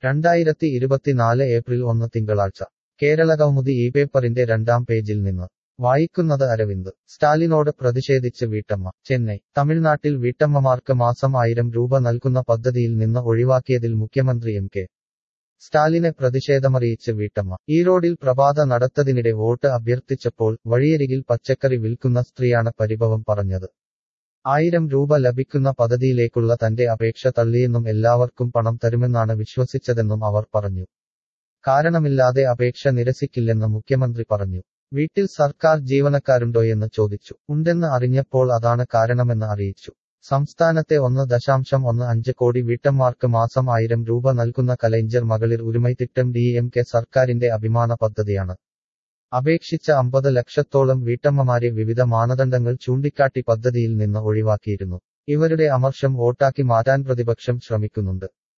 രണ്ടായിരത്തി ഇരുപത്തിനാല് ഏപ്രിൽ ഒന്ന് തിങ്കളാഴ്ച കേരളകൗമുദി ഈ പേപ്പറിന്റെ രണ്ടാം പേജിൽ നിന്ന് വായിക്കുന്നത് അരവിന്ദ് സ്റ്റാലിനോട് പ്രതിഷേധിച്ച് വീട്ടമ്മ ചെന്നൈ തമിഴ്നാട്ടിൽ വീട്ടമ്മമാർക്ക് മാസം ആയിരം രൂപ നൽകുന്ന പദ്ധതിയിൽ നിന്ന് ഒഴിവാക്കിയതിൽ മുഖ്യമന്ത്രി എം കെ സ്റ്റാലിനെ പ്രതിഷേധമറിയിച്ച് വീട്ടമ്മ ഈറോഡിൽ പ്രഭാത നടത്തതിനിടെ വോട്ട് അഭ്യർത്ഥിച്ചപ്പോൾ വഴിയരികിൽ പച്ചക്കറി വിൽക്കുന്ന സ്ത്രീയാണ് പരിഭവം പറഞ്ഞത് ആയിരം രൂപ ലഭിക്കുന്ന പദ്ധതിയിലേക്കുള്ള തന്റെ അപേക്ഷ തള്ളിയെന്നും എല്ലാവർക്കും പണം തരുമെന്നാണ് വിശ്വസിച്ചതെന്നും അവർ പറഞ്ഞു കാരണമില്ലാതെ അപേക്ഷ നിരസിക്കില്ലെന്ന് മുഖ്യമന്ത്രി പറഞ്ഞു വീട്ടിൽ സർക്കാർ ജീവനക്കാരുണ്ടോയെന്ന് ചോദിച്ചു ഉണ്ടെന്ന് അറിഞ്ഞപ്പോൾ അതാണ് കാരണമെന്ന് അറിയിച്ചു സംസ്ഥാനത്തെ ഒന്ന് ദശാംശം ഒന്ന് അഞ്ച് കോടി വീട്ടമ്മമാർക്ക് മാസം ആയിരം രൂപ നൽകുന്ന കലൈഞ്ചർ മകളിർ ഉരുമൈത്തിട്ടം ഡി എം കെ സർക്കാരിന്റെ അഭിമാന പദ്ധതിയാണ് അപേക്ഷിച്ച അമ്പത് ലക്ഷത്തോളം വീട്ടമ്മമാരെ വിവിധ മാനദണ്ഡങ്ങൾ ചൂണ്ടിക്കാട്ടി പദ്ധതിയിൽ നിന്ന് ഒഴിവാക്കിയിരുന്നു ഇവരുടെ അമർഷം വോട്ടാക്കി മാറ്റാൻ പ്രതിപക്ഷം ശ്രമിക്കുന്നുണ്ട്